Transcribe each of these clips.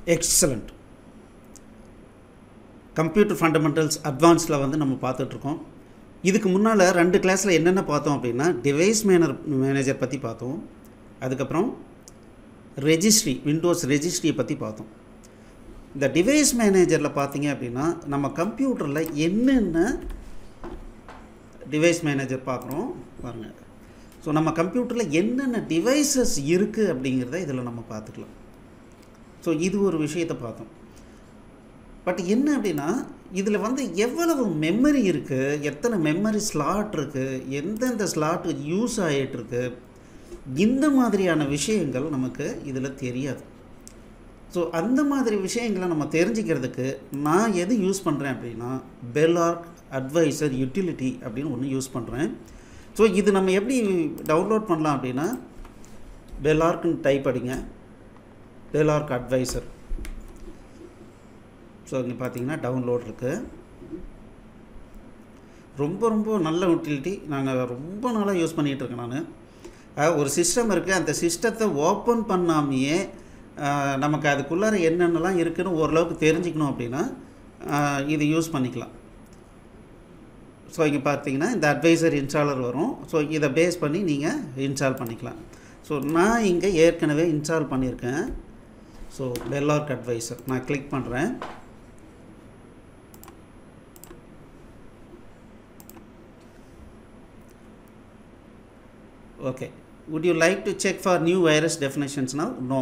Excellent computer fundamentals அட்வான்ஸில் வந்து நம்ம பார்த்துட்ருக்கோம் இதுக்கு முன்னால் ரெண்டு கிளாஸில் என்னென்ன பார்த்தோம் அப்படின்னா டிவைஸ் மேனர் மேனேஜர் பற்றி பார்த்தோம் அதுக்கப்புறம் ரெஜிஸ்ட்ரி விண்டோஸ் ரெஜிஸ்ட்ரியை பற்றி பார்த்தோம் இந்த டிவைஸ் மேனேஜரில் பார்த்தீங்க அப்படின்னா நம்ம கம்ப்யூட்டரில் என்னென்ன டிவைஸ் மேனேஜர் பார்க்குறோம் பாருங்கள் ஸோ நம்ம கம்ப்யூட்டரில் என்னென்ன டிவைசஸ் இருக்குது அப்படிங்கிறத இதில் நம்ம பார்த்துக்கலாம் ஸோ இது ஒரு விஷயத்தை பார்த்தோம் பட் என்ன அப்படின்னா இதில் வந்து எவ்வளவு மெமரி இருக்குது எத்தனை மெமரி ஸ்லாட் இருக்குது எந்தெந்த ஸ்லாட்டு யூஸ் ஆகிட்டுருக்கு இந்த மாதிரியான விஷயங்கள் நமக்கு இதில் தெரியாது ஸோ அந்த மாதிரி விஷயங்களை நம்ம தெரிஞ்சுக்கிறதுக்கு நான் எது யூஸ் பண்ணுறேன் அப்படின்னா பெல்லார்க் அட்வைசர் யூட்டிலிட்டி அப்படின்னு ஒன்று யூஸ் பண்ணுறேன் ஸோ இது நம்ம எப்படி டவுன்லோட் பண்ணலாம் அப்படின்னா பெல்லார்க்குன்னு டைப் அடிங்க பெல்லார்க் அட்வைசர் ஸோ இங்கே பார்த்தீங்கன்னா டவுன்லோட் இருக்குது ரொம்ப ரொம்ப நல்ல யூட்டிலிட்டி நாங்கள் ரொம்ப நாளாக யூஸ் பண்ணிகிட்ருக்கேன் நான் ஒரு சிஸ்டம் இருக்குது அந்த சிஸ்டத்தை ஓப்பன் பண்ணாமையே நமக்கு அதுக்குள்ளார என்னென்னலாம் இருக்குதுன்னு ஓரளவுக்கு தெரிஞ்சுக்கணும் அப்படின்னா இது யூஸ் பண்ணிக்கலாம் ஸோ இங்கே பார்த்தீங்கன்னா இந்த அட்வைசர் இன்ஸ்டாலர் வரும் ஸோ இதை பேஸ் பண்ணி நீங்கள் இன்ஸ்டால் பண்ணிக்கலாம் ஸோ நான் இங்கே ஏற்கனவே இன்ஸ்டால் பண்ணியிருக்கேன் ஸோ பெல்லார்க் அட்வைசர் நான் கிளிக் பண்ணுறேன் okay would you like to check for new virus definitions now no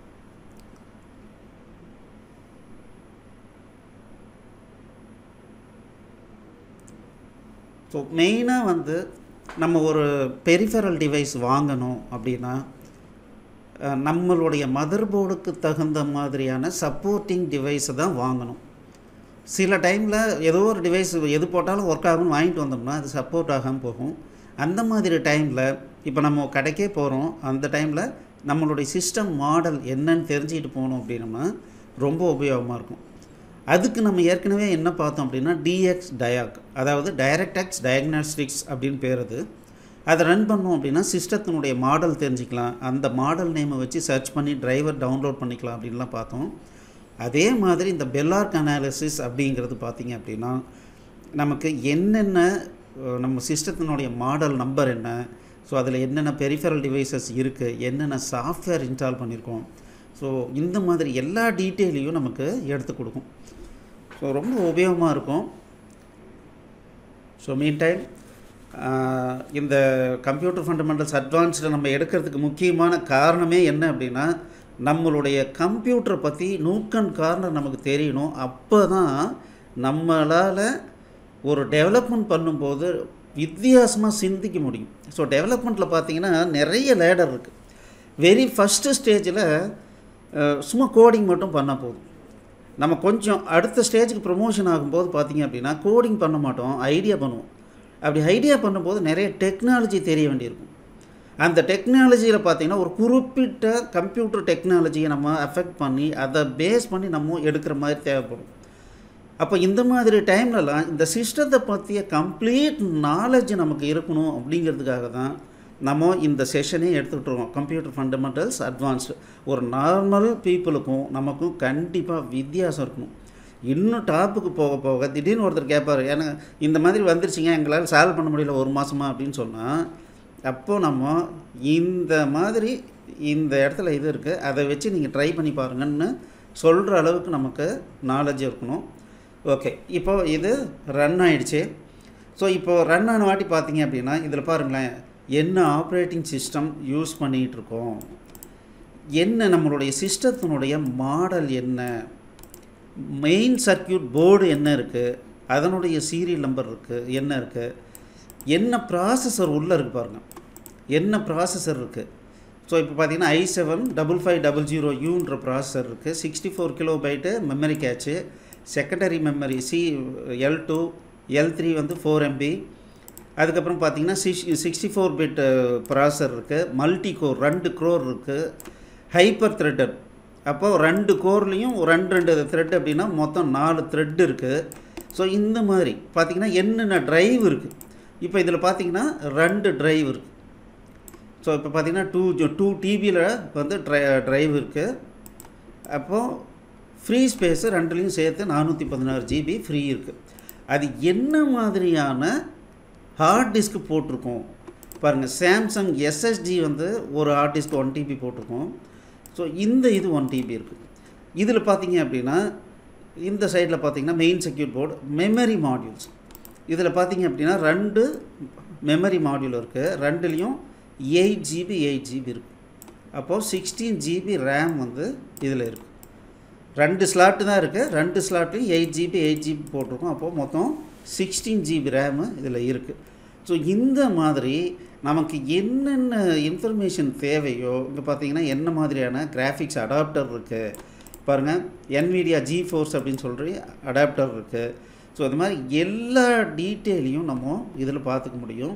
so மெயினாக வந்து நம்ம ஒரு பெரிஃபரல் டிவைஸ் வாங்கணும் அப்படின்னா நம்மளுடைய மதர் போர்டுக்கு தகுந்த மாதிரியான சப்போர்ட்டிங் டிவைஸை தான் வாங்கணும் சில டைமில் ஏதோ ஒரு டிவைஸ் எது போட்டாலும் ஒர்க் ஆகும்னு வாங்கிட்டு வந்தோம்னா அது சப்போர்ட் ஆகாமல் போகும் அந்த மாதிரி டைமில் இப்போ நம்ம கடைக்கே போகிறோம் அந்த டைமில் நம்மளுடைய சிஸ்டம் மாடல் என்னன்னு தெரிஞ்சுக்கிட்டு போகணும் அப்படின்னோம்னா ரொம்ப உபயோகமாக இருக்கும் அதுக்கு நம்ம ஏற்கனவே என்ன பார்த்தோம் அப்படின்னா டிஎக்ஸ் டயாக் அதாவது டைரக்டெக்ஸ் டயக்னாஸ்டிக்ஸ் அப்படின்னு பேர் அது அதை ரன் பண்ணோம் அப்படின்னா சிஸ்டத்தினுடைய மாடல் தெரிஞ்சுக்கலாம் அந்த மாடல் நேமை வச்சு சர்ச் பண்ணி டிரைவர் டவுன்லோட் பண்ணிக்கலாம் அப்படின்லாம் பார்த்தோம் அதே மாதிரி இந்த பெல்லார்க் அனாலிசிஸ் அப்படிங்கிறது பார்த்திங்க அப்படின்னா நமக்கு என்னென்ன நம்ம சிஸ்டத்தினுடைய மாடல் நம்பர் என்ன ஸோ அதில் என்னென்ன பெரிஃபரல் டிவைசஸ் இருக்குது என்னென்ன சாஃப்ட்வேர் இன்ஸ்டால் பண்ணியிருக்கோம் ஸோ இந்த மாதிரி எல்லா டீட்டெயிலையும் நமக்கு எடுத்து கொடுக்கும் ஸோ ரொம்ப உபயோகமாக இருக்கும் ஸோ மீன் டைம் இந்த கம்ப்யூட்டர் ஃபண்டமெண்டல்ஸ் அட்வான்ஸ்டு நம்ம எடுக்கிறதுக்கு முக்கியமான காரணமே என்ன அப்படின்னா நம்மளுடைய கம்ப்யூட்டரை பற்றி நூக்கன் கார்னர் நமக்கு தெரியணும் அப்போ தான் நம்மளால் ஒரு டெவலப்மெண்ட் பண்ணும்போது வித்தியாசமாக சிந்திக்க முடியும் ஸோ டெவலப்மெண்ட்டில் பார்த்தீங்கன்னா நிறைய லேடர் இருக்குது வெரி ஃபஸ்ட்டு ஸ்டேஜில் சும்மா கோடிங் மட்டும் பண்ணால் போதும் நம்ம கொஞ்சம் அடுத்த ஸ்டேஜுக்கு ப்ரொமோஷன் ஆகும்போது பார்த்திங்க அப்படின்னா கோடிங் பண்ண மாட்டோம் ஐடியா பண்ணுவோம் அப்படி ஐடியா பண்ணும்போது நிறைய டெக்னாலஜி தெரிய வேண்டியிருக்கும் அந்த டெக்னாலஜியில் பார்த்திங்கன்னா ஒரு குறிப்பிட்ட கம்ப்யூட்டர் டெக்னாலஜியை நம்ம அஃபெக்ட் பண்ணி அதை பேஸ் பண்ணி நம்ம எடுக்கிற மாதிரி தேவைப்படும் அப்போ இந்த மாதிரி டைம்லலாம் இந்த சிஸ்டத்தை பற்றிய கம்ப்ளீட் நாலேஜ் நமக்கு இருக்கணும் அப்படிங்கிறதுக்காக தான் நம்ம இந்த செஷனே எடுத்துக்கிட்டு இருக்கோம் கம்ப்யூட்டர் ஃபண்டமெண்டல்ஸ் அட்வான்ஸ்டு ஒரு நார்மல் பீப்புளுக்கும் நமக்கும் கண்டிப்பாக வித்தியாசம் இருக்கணும் இன்னும் டாப்புக்கு போக போக திடீர்னு ஒருத்தர் கேட்பார் ஏன்னா இந்த மாதிரி வந்துருச்சுங்க எங்களால் சால்வ் பண்ண முடியல ஒரு மாதமா அப்படின்னு சொன்னால் அப்போது நம்ம இந்த மாதிரி இந்த இடத்துல இது இருக்குது அதை வச்சு நீங்கள் ட்ரை பண்ணி பாருங்கன்னு சொல்கிற அளவுக்கு நமக்கு நாலேஜ் இருக்கணும் ஓகே இப்போது இது ரன் ஆகிடுச்சு ஸோ இப்போது ரன் ஆன வாட்டி பார்த்தீங்க அப்படின்னா இதில் பாருங்களேன் என்ன ஆப்ரேட்டிங் சிஸ்டம் யூஸ் பண்ணிகிட்ருக்கோம் என்ன நம்மளுடைய சிஸ்டத்தினுடைய மாடல் என்ன மெயின் சர்க்கியூட் போர்டு என்ன இருக்குது அதனுடைய சீரியல் நம்பர் இருக்குது என்ன இருக்குது என்ன ப்ராசஸர் உள்ளே இருக்குது பாருங்கள் என்ன ப்ராசஸர் இருக்குது ஸோ இப்போ பார்த்தீங்கன்னா I seven double five double zero யூன்ற ப்ராசஸர் இருக்குது sixty four kilobyte memory cache secondary memory C L two L three வந்து ஃபோர் எம்பி அதுக்கப்புறம் பார்த்தீங்கன்னா சிக்ஸ் சிக்ஸ்டி ஃபோர் பிட் ப்ராசர் இருக்குது மல்டி கோர் ரெண்டு க்ரோர் இருக்குது ஹைப்பர் த்ரெட்டர் அப்போது ரெண்டு கோர்லேயும் ரெண்டு ரெண்டு த்ரெட் அப்படின்னா மொத்தம் நாலு த்ரெட் இருக்குது ஸோ இந்த மாதிரி பார்த்திங்கன்னா என்னென்ன ட்ரைவ் இருக்குது இப்போ இதில் பார்த்தீங்கன்னா ரெண்டு ட்ரைவ் இருக்குது ஸோ இப்போ பார்த்தீங்கன்னா டூ டூ டிபியில் வந்து ட்ரை ட்ரைவ் இருக்குது அப்போது ஃப்ரீ ஸ்பேஸு ரெண்டுலேயும் சேர்த்து நானூற்றி பதினாறு ஜிபி ஃப்ரீ இருக்குது அது என்ன மாதிரியான ஹார்ட் டிஸ்க் போட்டிருக்கோம் பாருங்கள் சாம்சங் எஸ்எஸ்டி வந்து ஒரு ஹார்ட் டிஸ்க் ஒன் டிபி போட்டிருக்கோம் ஸோ இந்த இது ஒன் டிபி இருக்குது இதில் பார்த்தீங்க அப்படின்னா இந்த சைடில் பார்த்தீங்கன்னா main secure board memory modules இதில் பார்த்தீங்க அப்படின்னா ரெண்டு மெமரி மாடியூல் இருக்குது ரெண்டுலேயும் எயிட் ஜிபி எயிட் ஜிபி இருக்குது அப்போது சிக்ஸ்டீன் ஜிபி ரேம் வந்து இதில் இருக்குது ரெண்டு ஸ்லாட்டு தான் இருக்குது ரெண்டு ஸ்லாட்லையும் எயிட் ஜிபி எயிட் ஜிபி போட்டிருக்கோம் அப்போது மொத்தம் சிக்ஸ்டீன் ஜிபி ரேமு இதில் இருக்குது ஸோ இந்த மாதிரி நமக்கு என்னென்ன இன்ஃபர்மேஷன் தேவையோ இங்கே பார்த்தீங்கன்னா என்ன மாதிரியான கிராஃபிக்ஸ் அடாப்டர் இருக்குது பாருங்கள் என்விடியா ஜி ஃபோர்ஸ் அப்படின்னு சொல்கிற அடாப்டர் இருக்குது ஸோ அது மாதிரி எல்லா டீட்டெயிலையும் நம்ம இதில் பார்த்துக்க முடியும்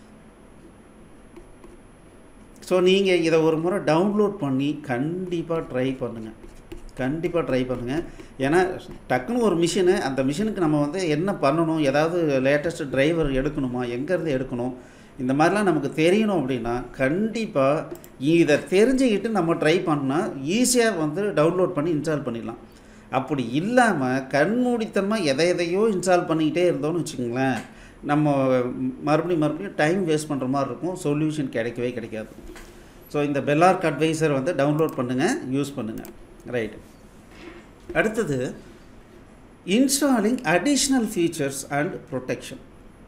ஸோ நீங்கள் இதை ஒரு முறை டவுன்லோட் பண்ணி கண்டிப்பாக ட்ரை பண்ணுங்கள் கண்டிப்பாக ட்ரை பண்ணுங்கள் ஏன்னா டக்குன்னு ஒரு மிஷினு அந்த மிஷினுக்கு நம்ம வந்து என்ன பண்ணணும் ஏதாவது லேட்டஸ்ட் டிரைவர் எடுக்கணுமா எங்கேருந்து எடுக்கணும் இந்த மாதிரிலாம் நமக்கு தெரியணும் அப்படின்னா கண்டிப்பாக இதை தெரிஞ்சுக்கிட்டு நம்ம ட்ரை பண்ணால் ஈஸியாக வந்து டவுன்லோட் பண்ணி இன்ஸ்டால் பண்ணிடலாம் அப்படி இல்லாமல் கண்மூடித்தனமாக எதை எதையோ இன்ஸ்டால் பண்ணிக்கிட்டே இருந்தோம்னு வச்சுக்கோங்களேன் நம்ம மறுபடியும் மறுபடியும் டைம் வேஸ்ட் பண்ணுற மாதிரி இருக்கும் சொல்யூஷன் கிடைக்கவே கிடைக்காது ஸோ இந்த பெல்லார்க் அட்வைசர் வந்து டவுன்லோட் பண்ணுங்கள் யூஸ் பண்ணுங்கள் ரைட் அடுத்தது installing additional features and protection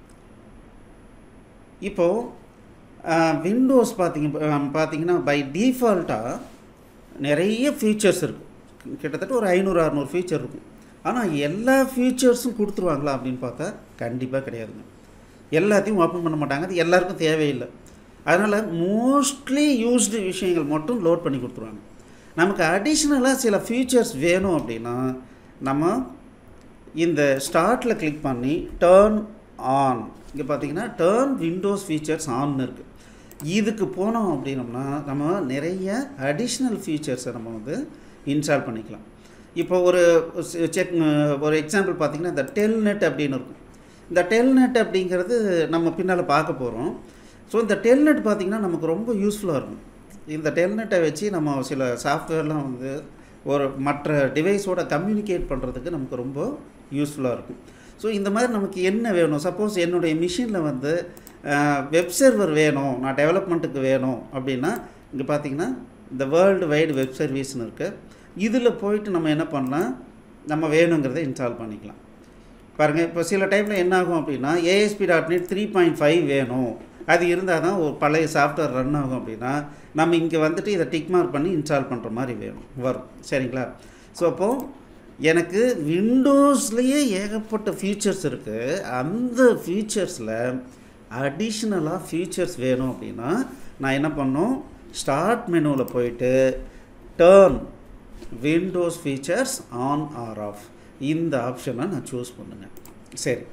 இப்போது விண்டோஸ் பார்த்தீங்க பார்த்தீங்கன்னா பை டிஃபால்ட்டாக நிறைய ஃபீச்சர்ஸ் இருக்கும் கிட்டத்தட்ட ஒரு ஐநூறு அறநூறு ஃபீச்சர் இருக்கும் ஆனால் எல்லா ஃபீச்சர்ஸும் கொடுத்துருவாங்களா அப்படின்னு பார்த்தா கண்டிப்பாக கிடையாதுங்க எல்லாத்தையும் ஓப்பன் பண்ண மாட்டாங்க அது எல்லாருக்கும் தேவையில்லை அதனால் மோஸ்ட்லி யூஸ்டு விஷயங்கள் மட்டும் லோட் பண்ணி கொடுத்துருவாங்க நமக்கு அடிஷ்னலாக சில ஃபீச்சர்ஸ் வேணும் அப்படின்னா நம்ம இந்த ஸ்டார்ட்டில் கிளிக் பண்ணி டேர்ன் ஆன் இங்கே பார்த்தீங்கன்னா டேர்ன் விண்டோஸ் ஃபீச்சர்ஸ் ஆன்னு இருக்குது இதுக்கு போனோம் அப்படின்னம்னா நம்ம நிறைய அடிஷ்னல் ஃபீச்சர்ஸை நம்ம வந்து இன்ஸ்டால் பண்ணிக்கலாம் இப்போ ஒரு செக் ஒரு எக்ஸாம்பிள் பார்த்திங்கன்னா இந்த டெல்நெட் அப்படின்னு இருக்கும் இந்த டெல்நெட் அப்படிங்கிறது நம்ம பின்னால் பார்க்க போகிறோம் ஸோ இந்த டெல்நெட் பார்த்திங்கன்னா நமக்கு ரொம்ப யூஸ்ஃபுல்லாக இருக்கும் இந்த டெல்நெட்டை வச்சு நம்ம சில சாஃப்ட்வேர்லாம் வந்து ஒரு மற்ற டிவைஸோட கம்யூனிகேட் பண்ணுறதுக்கு நமக்கு ரொம்ப யூஸ்ஃபுல்லாக இருக்கும் ஸோ இந்த மாதிரி நமக்கு என்ன வேணும் சப்போஸ் என்னுடைய மிஷினில் வந்து வெப் சர்வர் வேணும் நான் டெவலப்மெண்ட்டுக்கு வேணும் அப்படின்னா இங்கே பார்த்தீங்கன்னா இந்த வேர்ல்டு வைடு வெப் சர்வீஸ்னு இருக்குது இதில் போயிட்டு நம்ம என்ன பண்ணலாம் நம்ம வேணுங்கிறத இன்ஸ்டால் பண்ணிக்கலாம் பாருங்கள் இப்போ சில டைமில் என்ன ஆகும் அப்படின்னா ASP dot net three point five வேணும் அது இருந்தால் தான் ஒரு பழைய சாஃப்ட்வேர் ரன் ஆகும் அப்படின்னா நம்ம இங்கே வந்துட்டு இதை டிக் மார்க் பண்ணி இன்ஸ்டால் பண்ணுற மாதிரி வேணும் வரும் சரிங்களா ஸோ அப்போது எனக்கு விண்டோஸ்லேயே ஏகப்பட்ட ஃபீச்சர்ஸ் இருக்குது அந்த ஃபீச்சர்ஸில் அடிஷ்னலாக ஃபீச்சர்ஸ் வேணும் அப்படின்னா நான் என்ன பண்ணோம் ஸ்டார்ட் மெனுவில் போயிட்டு turn Windows features on or off இந்த ஆப்ஷனை நான் சூஸ் பண்ணுங்கள் சரி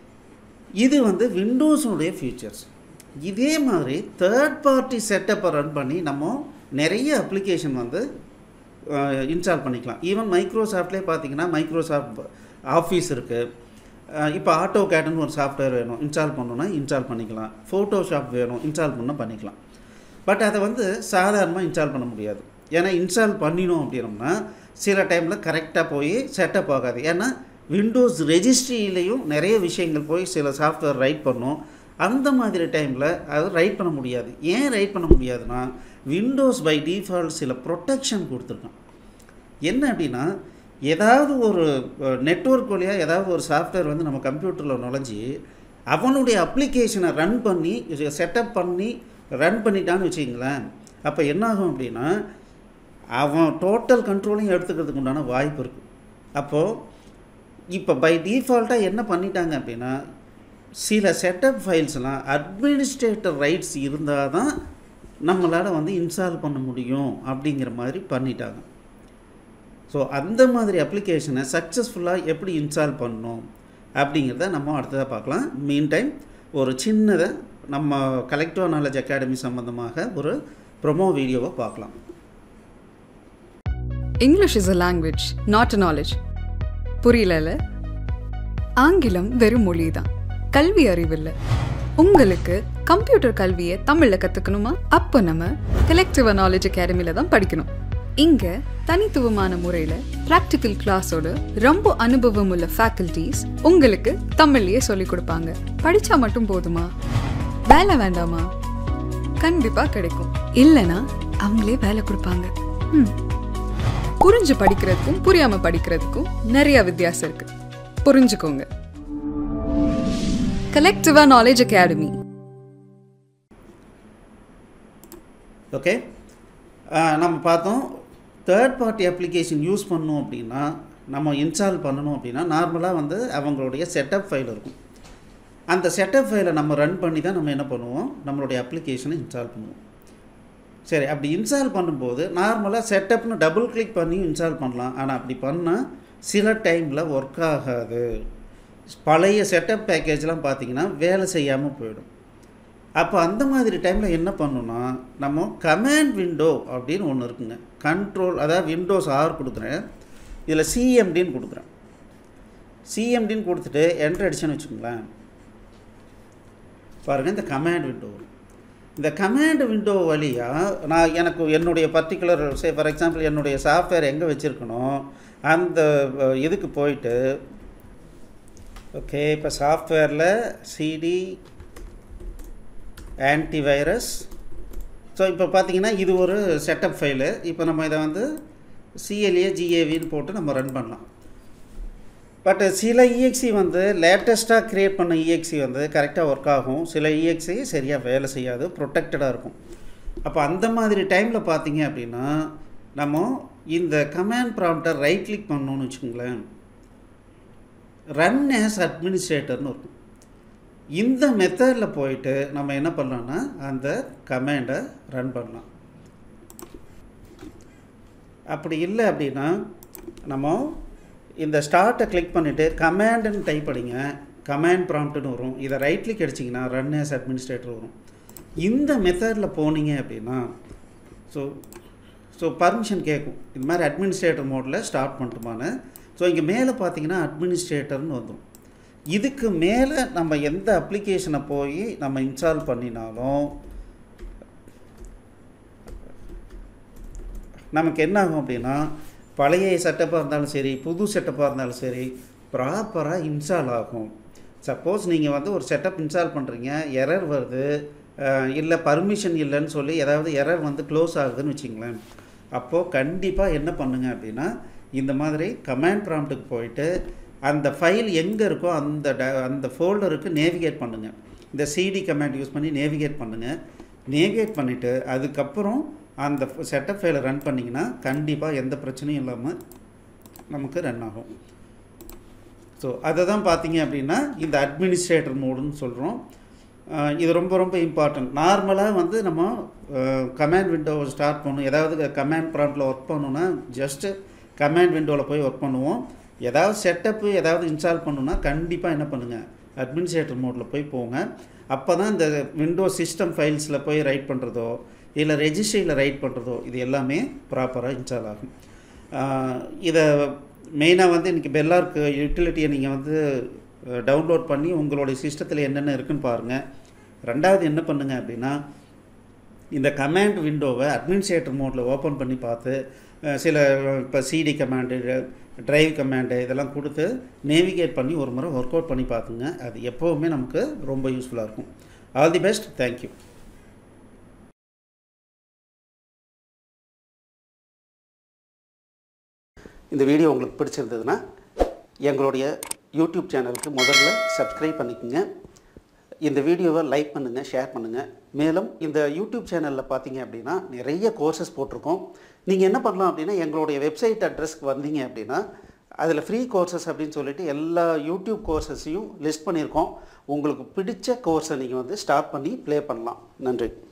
இது வந்து விண்டோஸுடைய ஃபீச்சர்ஸ் இதே மாதிரி தேர்ட் பார்ட்டி செட்டப்பை ரன் பண்ணி நம்ம நிறைய அப்ளிகேஷன் வந்து இன்ஸ்டால் பண்ணிக்கலாம் ஈவன் மைக்ரோசாஃப்ட்லேயே பார்த்தீங்கன்னா மைக்ரோசாஃப்ட் ஆஃபீஸ் இருக்குது இப்போ ஆட்டோ கேட்னு ஒரு சாஃப்ட்வேர் வேணும் இன்ஸ்டால் பண்ணணுன்னா இன்ஸ்டால் பண்ணிக்கலாம் ஃபோட்டோஷாப் வேணும் இன்ஸ்டால் பண்ண பண்ணிக்கலாம் பட் அதை வந்து சாதாரணமாக இன்ஸ்டால் பண்ண முடியாது ஏன்னா இன்ஸ்டால் பண்ணினோம் அப்படின்னோம்னா சில டைமில் கரெக்டாக போய் செட்டப் ஆகாது ஏன்னா விண்டோஸ் ரெஜிஸ்ட்ரியிலையும் நிறைய விஷயங்கள் போய் சில சாஃப்ட்வேர் ரைட் பண்ணும் அந்த மாதிரி டைமில் அது ரைட் பண்ண முடியாது ஏன் ரைட் பண்ண முடியாதுன்னா விண்டோஸ் பை டிஃபால்ட் சில ப்ரொட்டெக்ஷன் கொடுத்துருக்கான் என்ன அப்படின்னா ஏதாவது ஒரு நெட்ஒர்க் வழியாக ஏதாவது ஒரு சாஃப்ட்வேர் வந்து நம்ம கம்ப்யூட்டரில் நுழைஞ்சி அவனுடைய அப்ளிகேஷனை ரன் பண்ணி செட்டப் பண்ணி ரன் பண்ணிட்டான்னு வச்சிங்களேன் அப்போ என்னாகும் அப்படின்னா அவன் டோட்டல் கண்ட்ரோலையும் எடுத்துக்கிறதுக்கு உண்டான வாய்ப்பு இருக்குது அப்போது இப்போ பை டிஃபால்ட்டாக என்ன பண்ணிட்டாங்க அப்படின்னா சில செட்டப் ஃபைல்ஸ்லாம் அட்மினிஸ்ட்ரேட்டர் ரைட்ஸ் இருந்தால் தான் நம்மளால் வந்து இன்ஸ்டால் பண்ண முடியும் அப்படிங்கிற மாதிரி பண்ணிட்டாங்க ஸோ அந்த மாதிரி அப்ளிகேஷனை சக்ஸஸ்ஃபுல்லாக எப்படி இன்ஸ்டால் பண்ணணும் அப்படிங்கிறத நம்ம அடுத்ததாக பார்க்கலாம் மீன் டைம் ஒரு சின்னதை நம்ம கலெக்டிவ் நாலேஜ் அகாடமி சம்மந்தமாக ஒரு ப்ரொமோ வீடியோவை பார்க்கலாம் English is a language not a knowledge புரியல ஆங்கிலம் வெறும் மொழி தான் கல்வி அறிவில்லை உங்களுக்கு கம்ப்யூட்டர் கல்வியை தமிழில் கற்றுக்கணுமா அப்போ நம்ம கலெக்டிவ் நாலேஜ் அகாடமியில் தான் படிக்கணும் இங்க தனித்துவமான முறையில பிராக்டிக்கல் கிளாஸோட ரொம்ப அனுபவம் உள்ள ஃபேக்கல்டிஸ் உங்களுக்கு தமிழ்லயே சொல்லிக் கொடுப்பாங்க படிச்சா மட்டும் போதுமா வேலை வேண்டாமா கண்டிப்பா கிடைக்கும் இல்லனா அவங்களே வேலை கொடுப்பாங்க ம். புரிஞ்சு படிக்கிறதுக்கும் புரியாம படிக்கிறதுக்கும் நிறைய வித்தியாசம் இருக்கு புரிஞ்சுக்கோங்க கலெக்டிவா நாலேஜ் அகாடமி ஓகே நம்ம பார்த்தோம் தேர்ட் பார்ட்டி அப்ளிகேஷன் யூஸ் பண்ணோம் அப்படின்னா நம்ம இன்ஸ்டால் பண்ணணும் அப்படின்னா நார்மலாக வந்து அவங்களுடைய செட்டப் ஃபைல் இருக்கும் அந்த செட்டப் ஃபைலை நம்ம ரன் பண்ணி தான் நம்ம என்ன பண்ணுவோம் நம்மளுடைய அப்ளிகேஷனை இன்ஸ்டால் பண்ணுவோம் சரி அப்படி இன்ஸ்டால் பண்ணும்போது நார்மலாக செட்டப்னு டபுள் கிளிக் பண்ணி இன்ஸ்டால் பண்ணலாம் ஆனால் அப்படி பண்ணால் சில டைமில் ஒர்க் ஆகாது பழைய செட்டப் பேக்கேஜ்லாம் பார்த்தீங்கன்னா வேலை செய்யாமல் போயிடும் அப்போ அந்த மாதிரி டைமில் என்ன பண்ணணும்னா நம்ம கமாண்ட் விண்டோ அப்படின்னு ஒன்று இருக்குங்க கண்ட்ரோல் அதாவது விண்டோஸ் ஆர் கொடுக்குறேன் இதில் சிஎம்டின்னு கொடுக்குறேன் சிஎம்டின்னு கொடுத்துட்டு என்ட்ரு அடிச்சேன்னு வச்சுக்கோங்களேன் பாருங்கள் இந்த கமாண்ட் விண்டோ வரும் இந்த கமாண்ட் விண்டோ வழியாக நான் எனக்கு என்னுடைய பர்டிகுலர் சே ஃபார் எக்ஸாம்பிள் என்னுடைய சாஃப்ட்வேர் எங்கே வச்சுருக்கணும் அந்த அஹ், இதுக்கு போயிட்டு ஓகே இப்போ சாஃப்ட்வேரில் சிடி ஆன்டிவைரஸ் ஸோ இப்போ பார்த்தீங்கன்னா இது ஒரு செட்டப் ஃபைலு இப்போ நம்ம இதை வந்து சிஎல்ஏ ஜிஏவின்னு போட்டு நம்ம ரன் பண்ணலாம் பட் சில இஎக்ஸி வந்து லேட்டஸ்ட்டாக க்ரியேட் பண்ண இஎக்ஸி வந்து கரெக்டாக ஒர்க் ஆகும் சில இஎக்ஸி சரியாக வேலை செய்யாது ப்ரொடெக்டடாக இருக்கும் அப்போ அந்த மாதிரி டைமில் பார்த்தீங்க அப்படின்னா நம்ம இந்த கமாண்ட் ப்ராம்ப்டை ரைட் கிளிக் பண்ணோன்னு வச்சுக்கோங்களேன் ரன் ஆஸ் அட்மினிஸ்ட்ரேட்டர்னு இருக்கும் இந்த மெத்தடில் போயிட்டு நம்ம என்ன பண்ணலாம்னா அந்த கமாண்டை ரன் பண்ணலாம் அப்படி இல்லை அப்படின்னா நம்ம இந்த ஸ்டார்ட்டை கிளிக் பண்ணிவிட்டு கமாண்டுன்னு டைப் பண்ணிங்க கமாண்ட் ப்ராம்ப்ட்னு வரும் இதை ரைட் கிளிக் அடிச்சிங்கன்னா ரன் as அட்மினிஸ்ட்ரேட்டர் வரும் இந்த மெத்தடில் போனீங்க அப்படின்னா ஸோ ஸோ பர்மிஷன் கேட்கும் இது மாதிரி அட்மினிஸ்ட்ரேட்டர் மோடில் ஸ்டார்ட் பண்ணட்டுமான்னு ஸோ இங்கே மேலே பார்த்தீங்கன்னா அட்மினிஸ்ட்ரேட்டர்னு வந்துடும் இதுக்கு மேலே நம்ம எந்த அப்ளிகேஷனை போய் நம்ம இன்ஸ்டால் பண்ணினாலும் நமக்கு என்ன ஆகும் அப்படின்னா பழைய செட்டப்பாக இருந்தாலும் சரி புது செட்டப்பாக இருந்தாலும் சரி ப்ராப்பராக இன்ஸ்டால் ஆகும் சப்போஸ் நீங்கள் வந்து ஒரு செட்டப் இன்ஸ்டால் பண்ணுறீங்க எரர் வருது இல்லை பர்மிஷன் இல்லைன்னு சொல்லி ஏதாவது எரர் வந்து க்ளோஸ் ஆகுதுன்னு வச்சிங்களேன் அப்போது கண்டிப்பாக என்ன பண்ணுங்க அப்படின்னா இந்த மாதிரி கமாண்ட் ப்ராம்ப்ட்டுக்கு போயிட்டு அந்த ஃபைல் எங்கே இருக்கோ அந்த ட அந்த ஃபோல்டருக்கு நேவிகேட் பண்ணுங்கள் இந்த சிடி கமாண்ட் யூஸ் பண்ணி நேவிகேட் பண்ணுங்கள் நேவிகேட் பண்ணிவிட்டு அதுக்கப்புறம் அந்த செட்டப் ஃபைலை ரன் பண்ணிங்கன்னா கண்டிப்பாக எந்த பிரச்சனையும் இல்லாமல் நமக்கு ரன் ஆகும் ஸோ அதை தான் பார்த்தீங்க அப்படின்னா இந்த அட்மினிஸ்ட்ரேட்டர் மோடுன்னு சொல்கிறோம் இது ரொம்ப ரொம்ப இம்பார்ட்டன்ட் நார்மலாக வந்து நம்ம கமாண்ட் விண்டோவை ஸ்டார்ட் பண்ணணும் ஏதாவது கமாண்ட் ப்ராம்ப்டில் ஒர்க் பண்ணணுன்னா ஜஸ்ட்டு கமாண்ட் விண்டோவில் போய் ஒர்க் பண்ணுவோம் ஏதாவது செட்டப்பு ஏதாவது இன்ஸ்டால் பண்ணணுன்னா கண்டிப்பாக என்ன பண்ணுங்கள் அட்மினிஸ்ட்ரேட்டர் மோடில் போய் போங்க அப்போ தான் இந்த விண்டோ சிஸ்டம் ஃபைல்ஸில் போய் ரைட் பண்ணுறதோ இல்லை ரெஜிஸ்ட்ரியில் ரைட் பண்ணுறதோ இது எல்லாமே ப்ராப்பராக இன்ஸ்டால் ஆகும் ஆஹ் இதை மெயினாக வந்து இன்றைக்கி பெல்லார்க்கு யூட்டிலிட்டியை நீங்கள் வந்து டவுன்லோட் பண்ணி உங்களுடைய சிஸ்டத்தில் என்னென்ன இருக்குன்னு பாருங்கள் ரெண்டாவது என்ன பண்ணுங்க அப்படின்னா இந்த கமாண்ட் விண்டோவை அட்மினிஸ்ட்ரேட்டர் மோடில் ஓப்பன் பண்ணி பார்த்து அஹ், சில இப்போ சிடி கமாண்டு டிரைவ் கமாண்டு இதெல்லாம் கொடுத்து நேவிகேட் பண்ணி ஒரு முறை ஒர்க் அவுட் பண்ணி பார்த்துங்க அது எப்போவுமே நமக்கு ரொம்ப யூஸ்ஃபுல்லாக இருக்கும் ஆல் தி பெஸ்ட் தேங்க்யூ இந்த வீடியோ உங்களுக்கு பிடிச்சிருந்ததுன்னா எங்களுடைய யூடியூப் சேனலுக்கு முதல்ல சப்ஸ்கிரைப் பண்ணிக்கோங்க இந்த வீடியோவை லைக் பண்ணுங்கள் ஷேர் பண்ணுங்கள் மேலும் இந்த யூடியூப் சேனலில் பார்த்தீங்க அப்படின்னா நிறைய கோர்சஸ் போட்டிருக்கோம் நீங்கள் என்ன பண்ணலாம் அப்படின்னா எங்களுடைய வெப்சைட் அட்ரஸ்க்கு வந்தீங்க அப்படின்னா அதில் ஃப்ரீ கோர்சஸ் அப்படின்னு சொல்லிட்டு எல்லா யூடியூப் கோர்சஸையும் லிஸ்ட் பண்ணியிருக்கோம் உங்களுக்கு பிடிச்ச கோர்ஸை நீங்கள் வந்து ஸ்டார்ட் பண்ணி ப்ளே பண்ணலாம் நன்றி